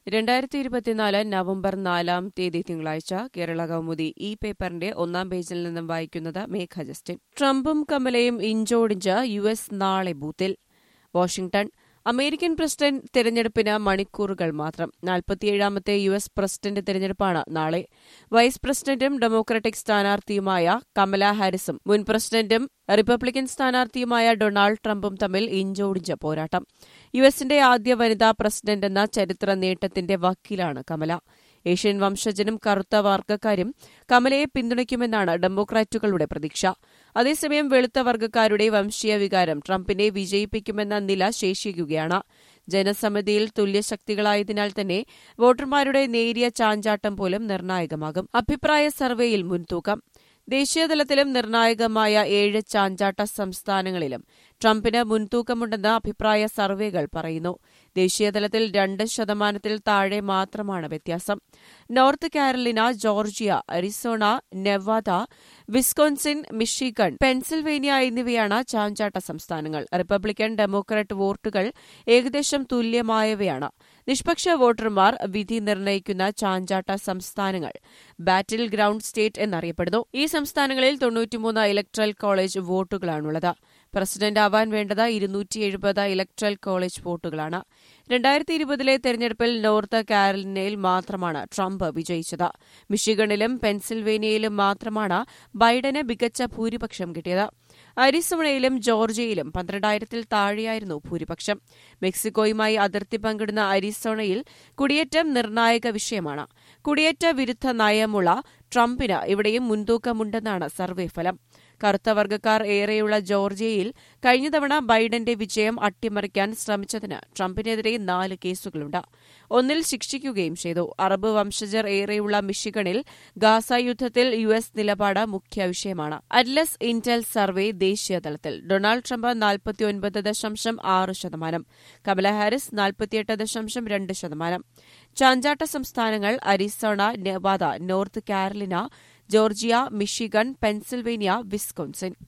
രണ്ടായിരത്തി ഇരുപത്തിനാല് നവംബർ നാലാം തീയതി തിങ്കളാഴ്ച കേരള കൗമുദി ഈ പേപ്പറിന്റെ ഒന്നാം പേജിൽ നിന്നും വായിക്കുന്നത് മേഘ ജസ്റ്റിൻ ട്രംപും കമലയും ഇഞ്ചോടിഞ്ച് യു എസ് നാളെ ബൂത്തിൽ വാഷിംഗ്ടൺ അമേരിക്കൻ പ്രസിഡന്റ് തെരഞ്ഞെടുപ്പിന് മണിക്കൂറുകൾ മാത്രം നാൽപ്പത്തിയേഴാമത്തെ യു എസ് പ്രസിഡന്റ് തെരഞ്ഞെടുപ്പാണ് നാളെ വൈസ് പ്രസിഡന്റും ഡെമോക്രാറ്റിക് സ്ഥാനാർത്ഥിയുമായ കമല ഹാരിസും മുൻ പ്രസിഡന്റും റിപ്പബ്ലിക്കൻ സ്ഥാനാർത്ഥിയുമായ ഡൊണാൾഡ് ട്രംപും തമ്മിൽ ഇഞ്ചോടിഞ്ച പോരാട്ടം യു എസിന്റെ ആദ്യ വനിതാ പ്രസിഡന്റ് എന്ന ചരിത്ര നേട്ടത്തിന്റെ വക്കീലാണ് കമല ഏഷ്യൻ വംശജനും കറുത്ത വർഗ്ഗക്കാരും കമലയെ പിന്തുണയ്ക്കുമെന്നാണ് ഡെമോക്രാറ്റുകളുടെ പ്രതീക്ഷ അതേസമയം വെളുത്ത വർഗ്ഗക്കാരുടെ വംശീയ വികാരം ട്രംപിനെ വിജയിപ്പിക്കുമെന്ന നില ശേഷിക്കുകയാണ് ജനസമിതിയിൽ തുല്യശക്തികളായതിനാൽ തന്നെ വോട്ടർമാരുടെ നേരിയ ചാഞ്ചാട്ടം പോലും നിർണായകമാകും അഭിപ്രായ സർവേയിൽ മുൻതൂക്കം ദേശീയതലത്തിലും നിർണായകമായ ഏഴ് ചാഞ്ചാട്ട സംസ്ഥാനങ്ങളിലും ട്രംപിന് മുൻതൂക്കമുണ്ടെന്ന് അഭിപ്രായ സർവേകൾ പറയുന്നു ദേശീയതലത്തിൽ രണ്ട് ശതമാനത്തിൽ താഴെ മാത്രമാണ് വ്യത്യാസം North Carolina Georgia Arizona Nevada Wisconsin Michigan Pennsylvania എന്നിവയാണ് ചാഞ്ചാട്ട സംസ്ഥാനങ്ങൾ റിപ്പബ്ലിക്കൻ ഡെമോക്രാറ്റ് വോട്ടുകൾ ഏകദേശം തുല്യമായവയാണ് നിഷ്പക്ഷ വോട്ടർമാർ വിധി നിർണ്ണയിക്കുന്ന ചാഞ്ചാട്ട സംസ്ഥാനങ്ങൾ ബാറ്റിൽ ഗ്രൌണ്ട് സ്റ്റേറ്റ് എന്നറിയപ്പെടുന്നു ഈ സംസ്ഥാനങ്ങളിൽ തൊണ്ണൂറ്റിമൂന്ന് ഇലക്ട്രൽ കോളേജ് വോട്ടുകളാണുള്ളത് പ്രസിഡന്റ് ആവാൻ വേണ്ടത് ഇരുന്നൂറ്റി എഴുപത് ഇലക്ട്രൽ കോളേജ് വോട്ടുകളാണ് രണ്ടായിരത്തി ഇരുപതിലെ തെരഞ്ഞെടുപ്പിൽ നോർത്ത് കാരലിനയിൽ മാത്രമാണ് ട്രംപ് വിജയിച്ചത് മിഷിഗണിലും പെൻസിൽവേനിയയിലും മാത്രമാണ് ബൈഡന് മികച്ച ഭൂരിപക്ഷം കിട്ടിയത് അരിസോണയിലും ജോർജിയയിലും പന്ത്രണ്ടായിരത്തിൽ താഴെയായിരുന്നു ഭൂരിപക്ഷം മെക്സിക്കോയുമായി അതിർത്തി പങ്കിടുന്ന അരിസോണയിൽ കുടിയേറ്റം നിർണായക വിഷയമാണ് കുടിയേറ്റ വിരുദ്ധ നയമുള്ള ട്രംപിന് ഇവിടെയും മുൻതൂക്കമുണ്ടെന്നാണ് സർവേ ഫലം കറുത്ത വർഗ്ഗക്കാർ ഏറെയുള്ള ജോർജിയയിൽ കഴിഞ്ഞ തവണ ബൈഡന്റെ വിജയം അട്ടിമറിക്കാൻ ശ്രമിച്ചതിന് ട്രംപിനെതിരെ നാല് കേസുകളുണ്ട് ഒന്നിൽ ശിക്ഷിക്കുകയും ചെയ്തു അറബ് വംശജർ ഏറെയുള്ള മിഷിഗണിൽ ഗാസ യുദ്ധത്തിൽ യു എസ് നിലപാട് മുഖ്യ വിഷയമാണ് അറ്റ്ലസ് ഇന്റൽ സർവേ ദേശീയതലത്തിൽ ഡൊണാൾഡ് ട്രംപ് നാൽപ്പത്തിയൊൻപത് ദശാംശം ആറ് ശതമാനം കമല ഹാരിസ് നാൽപ്പത്തിയെട്ട് ദശാംശം രണ്ട് ശതമാനം ചാഞ്ചാട്ട സംസ്ഥാനങ്ങൾ Arizona Nevada North Carolina Georgia Michigan Pennsylvania Wisconsin